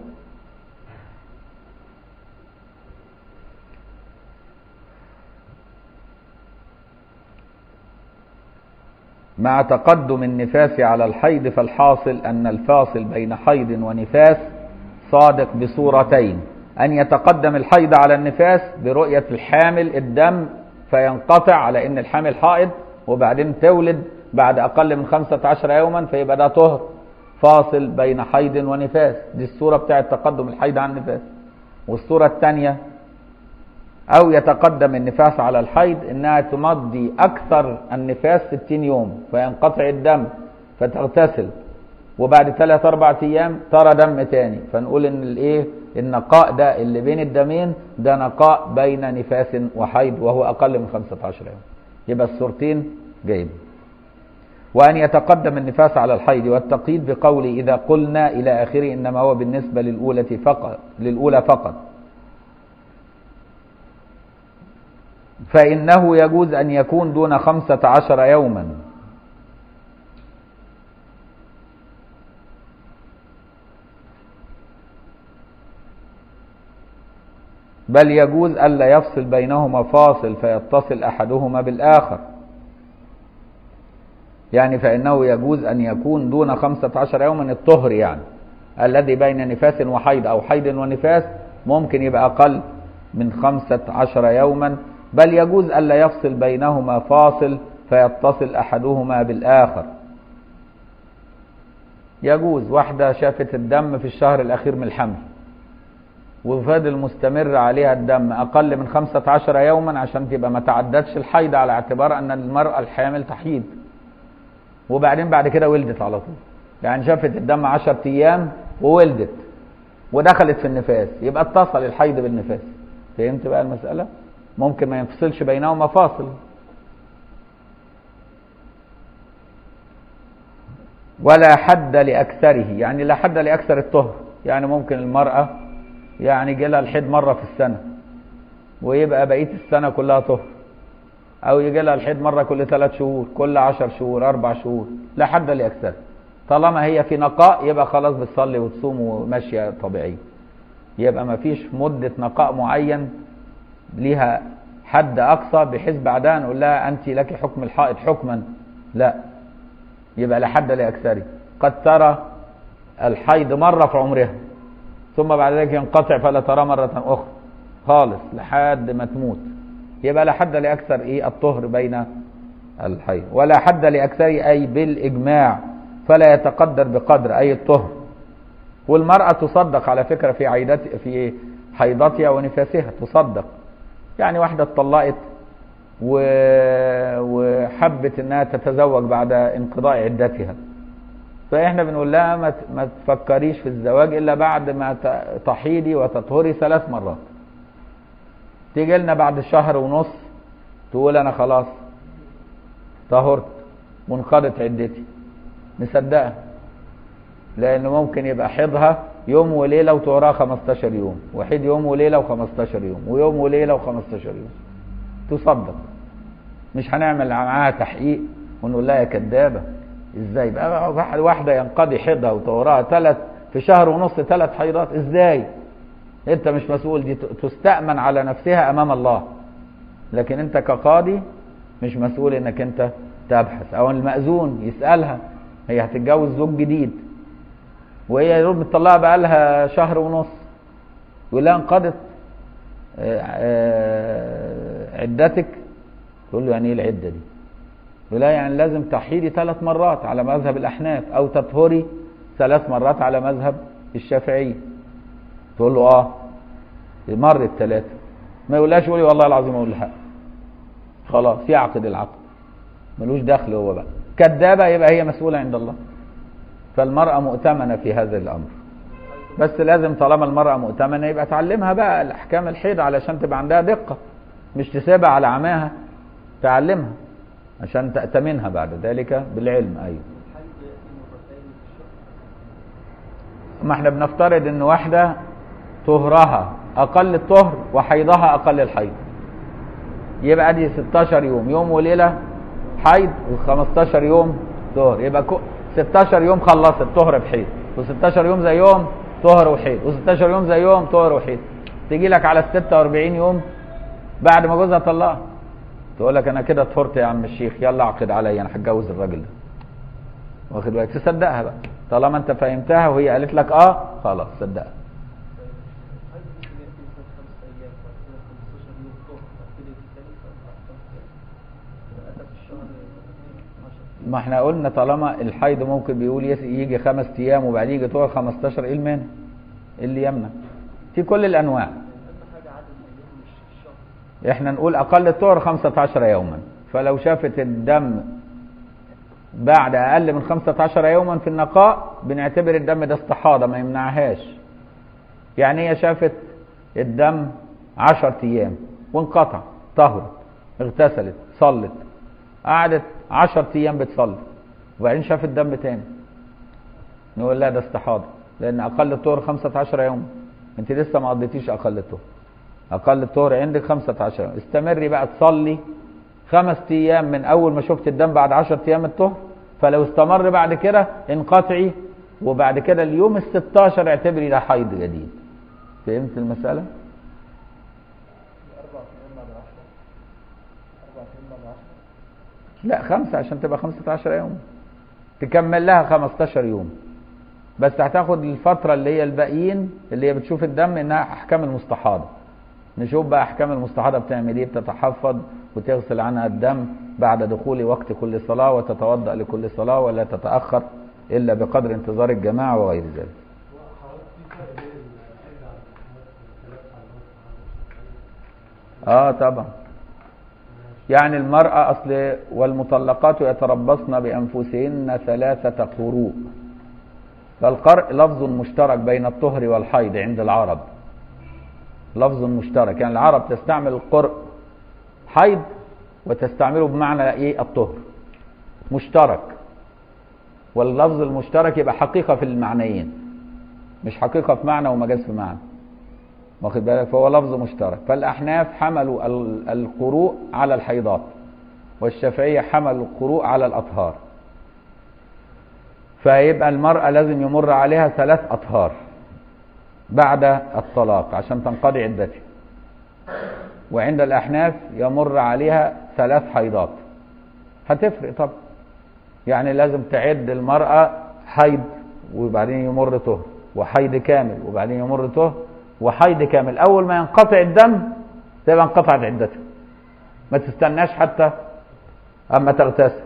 مع تقدم النفاس على الحيض فالحاصل أن الفاصل بين حيض ونفاس صادق بصورتين أن يتقدم الحيض على النفاس برؤية الحامل الدم فينقطع على أن الحامل حائض وبعدين تولد بعد أقل من 15 يوما فيبقى ده طهر فاصل بين حيض ونفاس دي الصورة بتاعة تقدم الحيض على النفاس والصورة الثانية أو يتقدم النفاس على الحيض إنها تمضي أكثر النفاس 60 يوم فينقطع الدم فتغتسل وبعد ثلاث أربع أيام ترى دم تاني فنقول إن الإيه النقاء ده اللي بين الدمين ده نقاء بين نفاس وحيض وهو أقل من 15 يوم يبقى الصورتين جايب وأن يتقدم النفاس على الحيض والتقييد بقول إذا قلنا إلى آخره إنما هو بالنسبة للأولى فقط للأولى فقط فإنه يجوز أن يكون دون خمسة عشر يوما بل يجوز ألا يفصل بينهما فاصل فيتصل أحدهما بالآخر يعني فإنه يجوز أن يكون دون خمسة عشر يوما الطهر يعني الذي بين نفاس وحيض أو حيض ونفاس ممكن يبقى أقل من خمسة عشر يوما بل يجوز ألا يفصل بينهما فاصل فيتصل أحدهما بالآخر يجوز واحدة شافت الدم في الشهر الأخير من الحمل وفضل مستمر عليها الدم أقل من 15 يوما عشان تبقى ما تعدتش الحيض على اعتبار أن المرأة الحامل تحيض وبعدين بعد كده ولدت على طول يعني شافت الدم 10 أيام وولدت ودخلت في النفاس يبقى اتصل الحيض بالنفاس فهمت بقى المسألة ممكن ما ينفصلش بينهما فاصل ولا حد لأكثره يعني لا حد لأكثر الطهر يعني ممكن المرأة يعني يجي لها الحيض مرة في السنة ويبقى بقية السنة كلها طهر أو يجي لها الحيض مرة كل ثلاث شهور كل عشر شهور أربع شهور لا حد لأكثر طالما هي في نقاء يبقى خلاص بتصلي وتصوم وماشية طبيعية يبقى ما فيش مدة نقاء معين ليها حد أقصى بحيث بعدها نقول لها أنت لك حكم الحائط حكما لا يبقى لا حد لأكثره قد ترى الحيض مرة في عمرها ثم بعد ذلك ينقطع فلا ترى مرة أخرى خالص لحد ما تموت يبقى لا حد لأكثر إيه الطهر بين الحيض ولا حد لأكثر أي بالإجماع فلا يتقدر بقدر أي الطهر والمرأة تصدق على فكرة في عيدت في حيضتها ونفاسها تصدق يعني واحدة اتطلقت و... وحبت انها تتزوج بعد انقضاء عدتها فاحنا بنقول لها ما, ت... ما تفكريش في الزواج الا بعد ما ت... تحيضي وتطهري ثلاث مرات تيجي لنا بعد شهر ونص تقول انا خلاص طهرت وانقضت عدتي نصدقها لانه ممكن يبقى حيضها يوم وليله وطهرها 15 يوم وحيد يوم وليله و15 يوم ويوم وليله و15 يوم تصدق مش هنعمل معاها تحقيق ونقول لها يا كدابه ازاي بقى واحده ينقضي حيضها وطهرها ثلاث في شهر ونص ثلاث حيضات ازاي انت مش مسؤول دي تستأمن على نفسها امام الله لكن انت كقاضي مش مسؤول انك انت تبحث او المأذون يسألها هي هتتجوز زوج جديد وهي يقول مطلعه بقى لها شهر ونص يقول لها انقضت عدتك تقول له يعني ايه العده دي؟ يقول لها يعني لازم تحيدي ثلاث مرات على مذهب الاحناف او تطهري ثلاث مرات على مذهب الشافعيه تقول له اه مر الثلاثه ما يقولهاش قولي والله العظيم اقول الحق خلاص يعقد العقد ملوش دخل هو بقى كذابه يبقى هي مسؤوله عند الله فالمرأة مؤتمنة في هذا الأمر بس لازم طالما المرأة مؤتمنة يبقى تعلمها بقى الأحكام الحيض علشان تبقى عندها دقة مش تسيبها على عماها تعلمها عشان تأتمنها بعد ذلك بالعلم أيوه ما احنا بنفترض ان واحدة طهرها أقل الطهر وحيضها أقل الحيض يبقى دي 16 يوم يوم وليلة حيض و15 يوم طهر يبقى 16 يوم خلصت طهر بحيض و16 يوم زي يوم طهر وحيض و16 يوم زي يوم طهر وحيض تيجي لك على ال 46 يوم بعد ما جوزها طلقها تقول لك انا كده طهرت يا عم الشيخ يلا عقد عليا انا هتجوز الراجل ده واخد بالك تصدقها بقى طالما انت فهمتها وهي قالت لك اه خلاص صدقها ما احنا قلنا طالما الحيض ممكن بيقول يجي خمس ايام وبعدين يجي طول 15 ايه المانع؟ ايه اللي يمنع؟ في كل الانواع. احنا نقول اقل الطهر 15 يوما فلو شافت الدم بعد اقل من 15 يوما في النقاء بنعتبر الدم ده استحاضه ما يمنعهاش. يعني هي شافت الدم 10 ايام وانقطع طهرت اغتسلت صلت قعدت 10 ايام بتصلي وبعدين شافت دم تاني نقول لا ده استحاضه لان اقل الطهر 15 يوم انت لسه ما قضيتيش اقل الطهر اقل الطهر عندك 15 يوم استمري بقى تصلي خمس ايام من اول ما شفت الدم بعد 10 ايام الطهر فلو استمر بعد كده انقطعي وبعد كده اليوم ال 16 اعتبري ده حيض جديد فهمت المساله؟ لا خمسة عشان تبقى خمسة عشر يوم تكمل لها خمستاشر يوم بس هتاخد الفترة اللي هي الباقيين اللي هي بتشوف الدم انها احكام المستحاضة نشوف بقى احكام المستحاضة بتعمل ايه بتتحفظ وتغسل عنها الدم بعد دخول وقت كل صلاة وتتوضأ لكل صلاة ولا تتأخر الا بقدر انتظار الجماعة وغير ذلك اه طبعا يعني المرأة أصل والمطلقات يتربصن بأنفسهن ثلاثة قروء فالقرء لفظ مشترك بين الطهر والحيض عند العرب لفظ مشترك يعني العرب تستعمل القرء حيض وتستعمله بمعنى ايه الطهر مشترك واللفظ المشترك يبقى حقيقة في المعنيين مش حقيقة في معنى ومجاز في معنى واخد بالك فهو لفظ مشترك فالأحناف حملوا القروء على الحيضات والشافعية حملوا القروء على الأطهار فيبقى المرأة لازم يمر عليها ثلاث أطهار بعد الطلاق عشان تنقضي عدتها وعند الأحناف يمر عليها ثلاث حيضات هتفرق طبعا يعني لازم تعد المرأة حيض وبعدين يمر طهر وحيض كامل وبعدين يمر طهر وحيض كامل أول ما ينقطع الدم تبقى انقطعت عدتها ما تستناش حتى أما تغتسل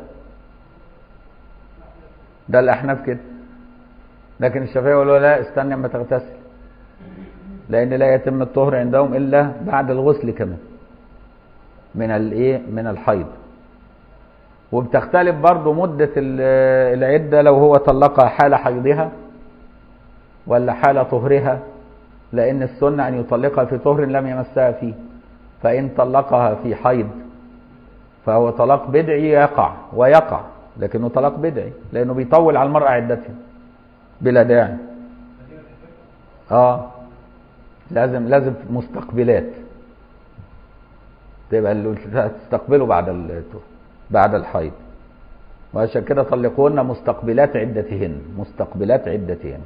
ده الأحناف كده لكن الشافعية يقولوا لا استنى أما تغتسل لأن لا يتم الطهر عندهم إلا بعد الغسل كمان من الإيه من الحيض وبتختلف برضه مدة العدة لو هو طلقها حال حيضها ولا حال طهرها لأن السنة أن يطلقها في طهر لم يمسها فيه فإن طلقها في حيض فهو طلاق بدعي يقع ويقع لكنه طلاق بدعي لأنه بيطول على المرأة عدتها بلا داعي اه لازم لازم مستقبلات تبقى اللي تستقبله بعد بعد الحيض وعشان كده طلقوهن مستقبلات عدتهن مستقبلات عدتهن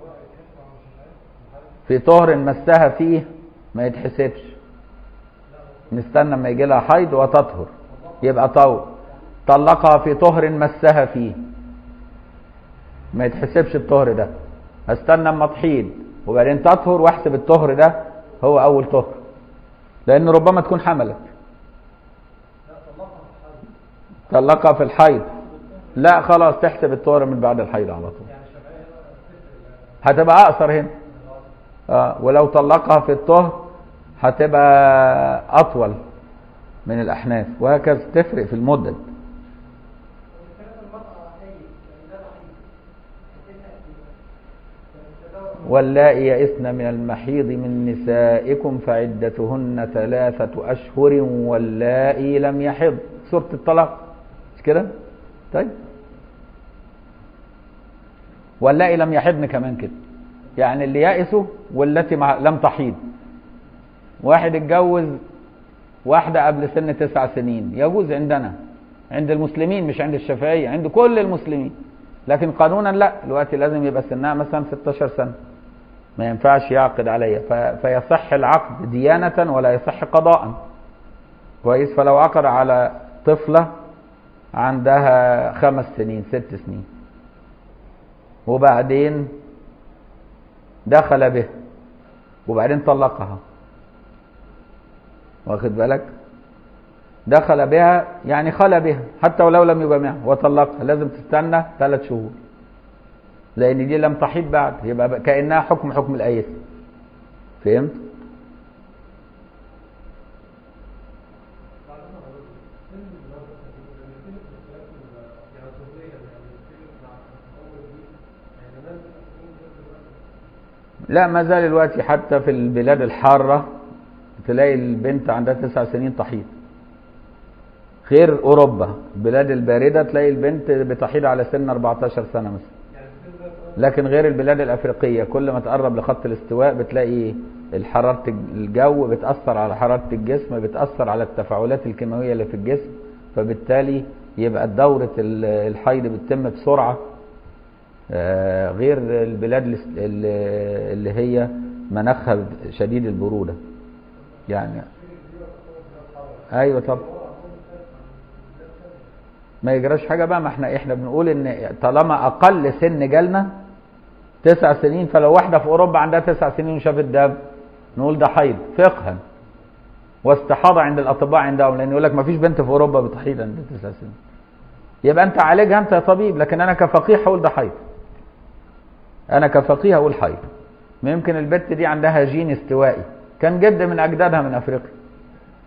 في طهر مسها فيه ما يتحسبش نستنى لما يجي لها حيض وتطهر يبقى طول طلقها في طهر مسها فيه ما يتحسبش الطهر ده استنى اما تحيض وبعدين تطهر واحسب الطهر ده هو اول طهر لان ربما تكون حملت طلقها في الحيض لا خلاص تحسب الطهر من بعد الحيض على طول هتبقى اقصر هنا آه ولو طلقها في الطهر هتبقى اطول من الاحناف وهكذا تفرق في المدد واللائي يئسن من المحيض من نسائكم فعدتهن ثلاثة أشهر واللائي لم يحض سورة الطلاق مش كده؟ طيب واللائي لم يحضن كمان كده يعني اللي يئسوا والتي لم تحيض واحد اتجوز واحدة قبل سن تسع سنين يجوز عندنا عند المسلمين مش عند الشافعية عند كل المسلمين لكن قانونا لا دلوقتي لازم يبقى سنها مثلا 16 سنة ما ينفعش يعقد عليها فيصح العقد ديانة ولا يصح قضاء كويس فلو عقد على طفلة عندها خمس سنين ست سنين وبعدين دخل به وبعدين طلقها واخد بالك دخل بها يعني خلى بها حتى ولو لم يجامعها وطلقها لازم تستنى ثلاث شهور لان دي لم تحيض بعد يبقى كانها حكم حكم الايس فهمت لا ما زال دلوقتي حتى في البلاد الحارة تلاقي البنت عندها تسع سنين تحيض غير أوروبا البلاد الباردة تلاقي البنت بتحيض على سن 14 سنة مثلا لكن غير البلاد الأفريقية كل ما تقرب لخط الاستواء بتلاقي حرارة الجو بتأثر على حرارة الجسم بتأثر على التفاعلات الكيماوية اللي في الجسم فبالتالي يبقى دورة الحيض بتتم بسرعة غير البلاد اللي هي مناخها شديد البرودة يعني ايوه طب ما يجراش حاجة بقى ما احنا احنا بنقول ان طالما اقل سن جالنا تسع سنين فلو واحدة في اوروبا عندها تسع سنين وشافت دم نقول ده حيض فقها واستحاضة عند الاطباء عندهم لان يقول لك ما فيش بنت في اوروبا بتحيض عند تسع سنين يبقى انت عالجها انت يا طبيب لكن انا كفقيه هقول ده حيض انا كفقيه هقول حيض ما يمكن البت دي عندها جين استوائي كان جد من اجدادها من افريقيا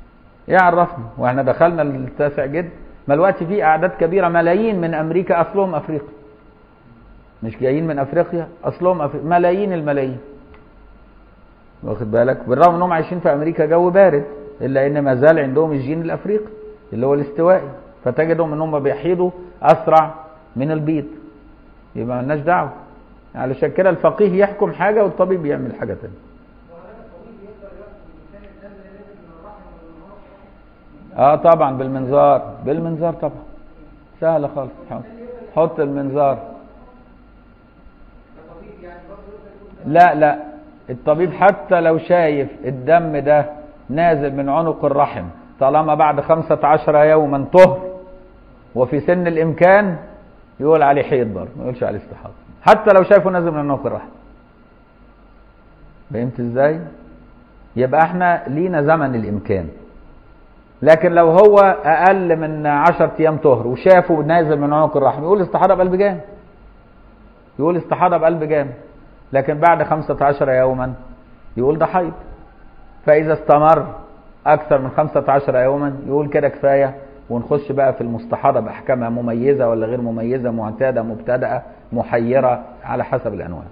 ايه عرفنا واحنا دخلنا التاسع جد ما الوقت في اعداد كبيره ملايين من امريكا اصلهم افريقيا مش جايين من افريقيا اصلهم أفريقيا. ملايين الملايين واخد بالك بالرغم انهم عايشين في امريكا جو بارد الا ان ما زال عندهم الجين الافريقي اللي هو الاستوائي فتجدهم انهم بيحيضوا اسرع من البيض يبقى مالناش دعوه علشان كده الفقيه يحكم حاجه والطبيب يعمل حاجه ثانيه اه طبعا بالمنظار بالمنظار طبعا سهله خالص حط, حط المنظار لا لا الطبيب حتى لو شايف الدم ده نازل من عنق الرحم طالما بعد خمسة عشر يوما طهر وفي سن الإمكان يقول عليه حيض برضه ما يقولش عليه استحاضة حتى لو شايفه نازل من عنق الرحم فهمت ازاي؟ يبقى احنا لينا زمن الإمكان لكن لو هو أقل من عشرة أيام طهر وشافه نازل من عنق الرحم يقول استحاضة بقلب جامد يقول استحاضة بقلب جامد لكن بعد خمسة عشر يوما يقول ده حيض فإذا استمر أكثر من خمسة عشر يوما يقول كده كفاية ونخش بقى في المستحاضة بأحكامها مميزة ولا غير مميزة معتادة مبتدأة محيرة على حسب الأنواع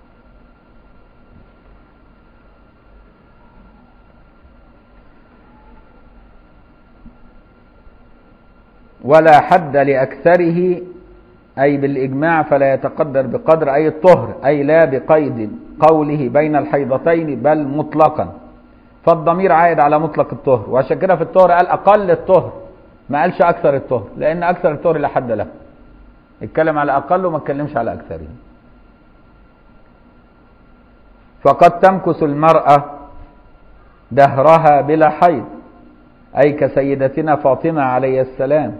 ولا حد لأكثره أي بالإجماع فلا يتقدر بقدر أي الطهر أي لا بقيد قوله بين الحيضتين بل مطلقا فالضمير عائد على مطلق الطهر وعشان كده في الطهر قال أقل الطهر ما قالش أكثر الطهر لأن أكثر الطهر لا حد له اتكلم على أقل وما اتكلمش على أكثره فقد تمكث المرأة دهرها بلا حيض أي كسيدتنا فاطمة عليه السلام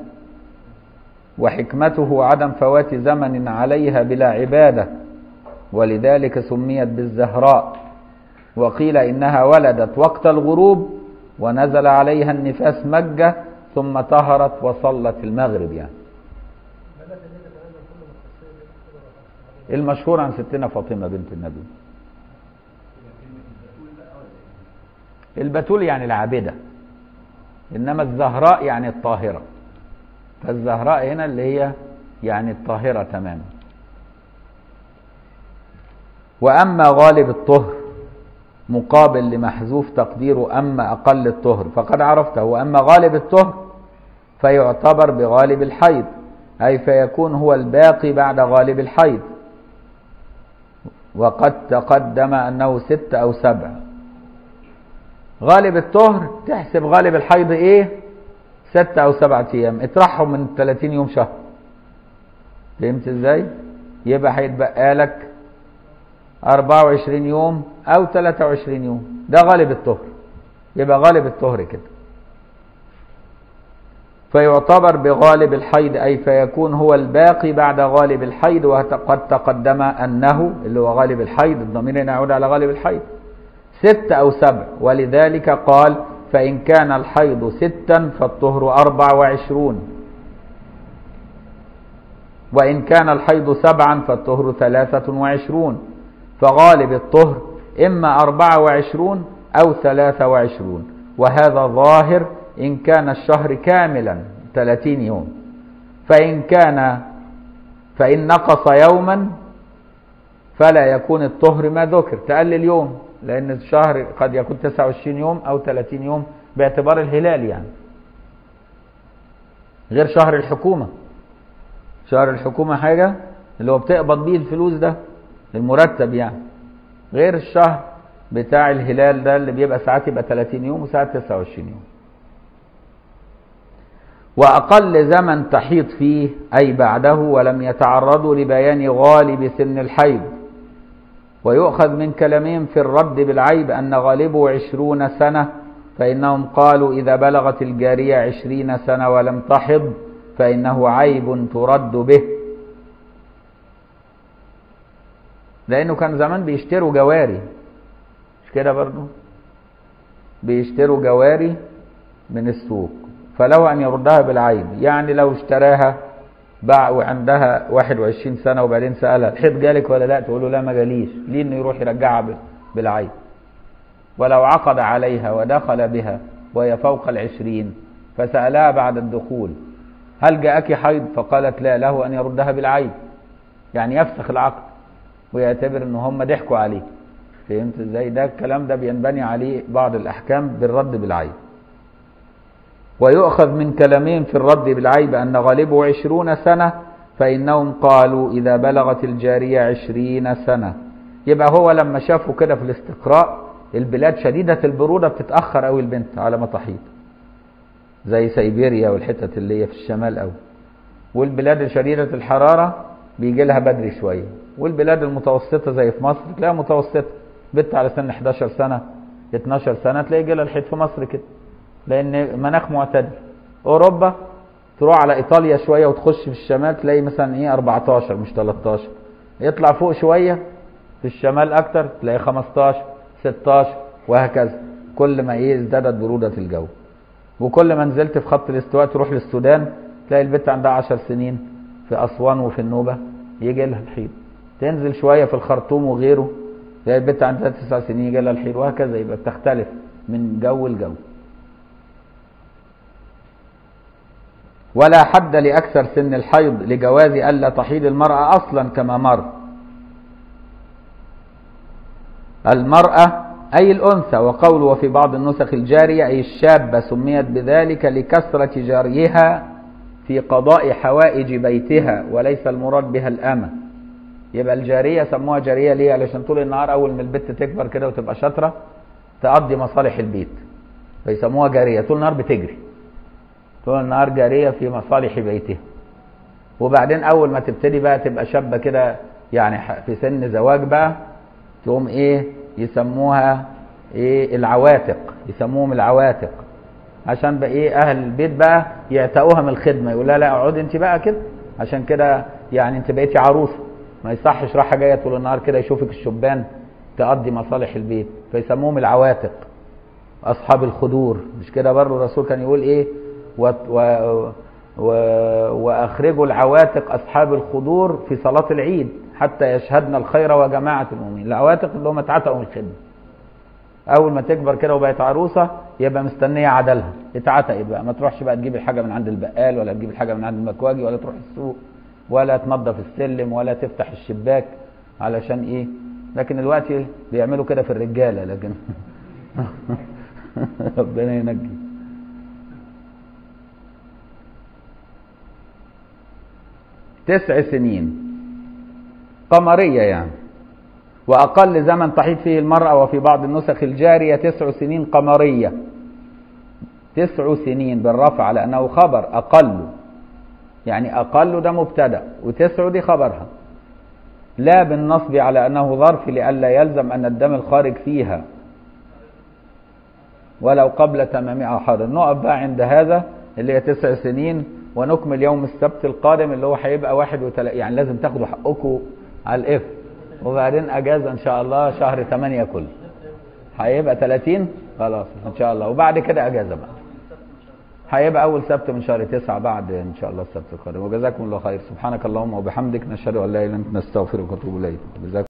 وحكمته عدم فوات زمن عليها بلا عبادة ولذلك سميت بالزهراء وقيل إنها ولدت وقت الغروب ونزل عليها النفاس مجة ثم طهرت وصلت المغرب يعني المشهور عن ستنا فاطمة بنت النبي البتول يعني العابدة إنما الزهراء يعني الطاهرة فالزهراء هنا اللي هي يعني الطاهرة تماما وأما غالب الطهر مقابل لمحذوف تقديره أما أقل الطهر فقد عرفته وأما غالب الطهر فيعتبر بغالب الحيض أي فيكون هو الباقي بعد غالب الحيض وقد تقدم أنه ست أو سبع غالب الطهر تحسب غالب الحيض إيه ستة أو سبعة أيام اطرحهم من 30 يوم شهر فهمت إزاي يبقى هيتبقى لك 24 يوم أو 23 يوم ده غالب الطهر يبقى غالب الطهر كده فيعتبر بغالب الحيض أي فيكون هو الباقي بعد غالب الحيض وقد تقدم أنه اللي هو غالب الحيض الضمير هنا يعود على غالب الحيض ست أو سبع ولذلك قال فإن كان الحيض ستا فالطهر أربع وعشرون وإن كان الحيض سبعا فالطهر ثلاثة وعشرون فغالب الطهر إما أربعة وعشرون أو ثلاثة وعشرون وهذا ظاهر إن كان الشهر كاملا ثلاثين يوم فإن كان فإن نقص يوما فلا يكون الطهر ما ذكر تقلل يوم لأن الشهر قد يكون 29 يوم أو 30 يوم باعتبار الهلال يعني غير شهر الحكومة شهر الحكومة حاجة اللي هو بتقبض بيه الفلوس ده المرتب يعني غير الشهر بتاع الهلال ده اللي بيبقى ساعات يبقى 30 يوم وساعات 29 يوم وأقل زمن تحيط فيه أي بعده ولم يتعرضوا لبيان غالب سن الحيض ويؤخذ من كلامهم في الرد بالعيب أن غالبه عشرون سنة فإنهم قالوا إذا بلغت الجارية عشرين سنة ولم تحض فإنه عيب ترد به لأنه كان زمان بيشتروا جواري مش كده برضو بيشتروا جواري من السوق فله أن يردها بالعيب يعني لو اشتراها باع وعندها 21 سنة وبعدين سألها الحيض جالك ولا لا تقول له لا ما جاليش ليه انه يروح يرجعها بالعيب ولو عقد عليها ودخل بها وهي فوق العشرين فسألها بعد الدخول هل جاءك حيض فقالت لا له أن يردها بالعيب يعني يفسخ العقد ويعتبر ان هم ضحكوا عليه فهمت ازاي ده الكلام ده بينبني عليه بعض الاحكام بالرد بالعيب ويؤخذ من كلامين في الرد بالعيب ان غالبه عشرون سنة فانهم قالوا اذا بلغت الجارية عشرين سنة يبقى هو لما شافوا كده في الاستقراء البلاد شديدة البرودة بتتأخر قوي البنت على ما تحيض زي سيبيريا والحتت اللي هي في الشمال قوي والبلاد شديدة الحرارة بيجي لها بدري شوية والبلاد المتوسطة زي في مصر تلاقيها متوسطة بنت على سن 11 سنة 12 سنة تلاقي يجي لها الحيض في مصر كده لأن مناخ معتدل أوروبا تروح على إيطاليا شوية وتخش في الشمال تلاقي مثلا إيه 14 مش 13 يطلع فوق شوية في الشمال أكتر تلاقي 15 16 وهكذا كل ما إيه ازدادت برودة الجو وكل ما نزلت في خط الاستواء تروح للسودان تلاقي البنت عندها 10 سنين في أسوان وفي النوبة يجي لها الحيض تنزل شوية في الخرطوم وغيره تلاقي البنت عندها تسع سنين يجي لها الحيض وهكذا يبقى بتختلف من جو لجو ولا حد لأكثر سن الحيض لجواز ألا تحيض المرأة أصلا كما مر المرأة أي الأنثى وقوله وفي بعض النسخ الجارية أي الشابة سميت بذلك لكثرة جريها في قضاء حوائج بيتها وليس المراد بها الأمة يبقى الجارية سموها جارية ليه علشان طول النهار أول ما البت تكبر كده وتبقى شاطرة تقضي مصالح البيت فيسموها جارية طول النهار بتجري طول النهار جارية في مصالح بيتها وبعدين أول ما تبتدي بقى تبقى شابة كده يعني في سن زواج بقى تقوم إيه يسموها إيه العواتق يسموهم العواتق عشان بقى ايه اهل البيت بقى يعتقوها من الخدمه يقول لها لا اقعدي انت بقى كده عشان كده يعني انت بقيتي عروسه ما يصحش راحه جايه طول النهار كده يشوفك الشبان تقضي مصالح البيت فيسموهم العواتق اصحاب الخدور مش كده برضه الرسول كان يقول ايه و و و واخرجوا العواتق اصحاب الخدور في صلاه العيد حتى يشهدن الخير وجماعه المؤمنين العواتق اللي هم اتعتقوا من الخدمه اول ما تكبر كده وبقت عروسه يبقى مستنيه عدلها اتعتقت بقى ما تروحش بقى تجيب الحاجه من عند البقال ولا تجيب الحاجه من عند المكواجي ولا تروح السوق ولا تنظف السلم ولا تفتح الشباك علشان ايه لكن الوقت بيعملوا كده في الرجاله لكن ربنا ينجي تسع سنين قمريه يعني وأقل زمن تحيض فيه المرأة وفي بعض النسخ الجارية تسع سنين قمرية تسع سنين بالرفع على أنه خبر أقل يعني أقل ده مبتدأ وتسع دي خبرها لا بالنصب على أنه ظرف لئلا يلزم أن الدم الخارج فيها ولو قبل تمامها حاضر نقف بقى عند هذا اللي هي تسع سنين ونكمل يوم السبت القادم اللي هو هيبقى واحد وتلاتين يعني لازم تاخدوا حقكم على الإف وبعدين اجازه ان شاء الله شهر 8 كله هيبقى 30 خلاص ان شاء الله وبعد كده اجازه بقى هيبقى اول سبت من شهر 9 بعد ان شاء الله السبت القادم وجزاكم الله خير سبحانك اللهم وبحمدك نشهد ان لا اله الا انت نستغفرك ونتوب اليك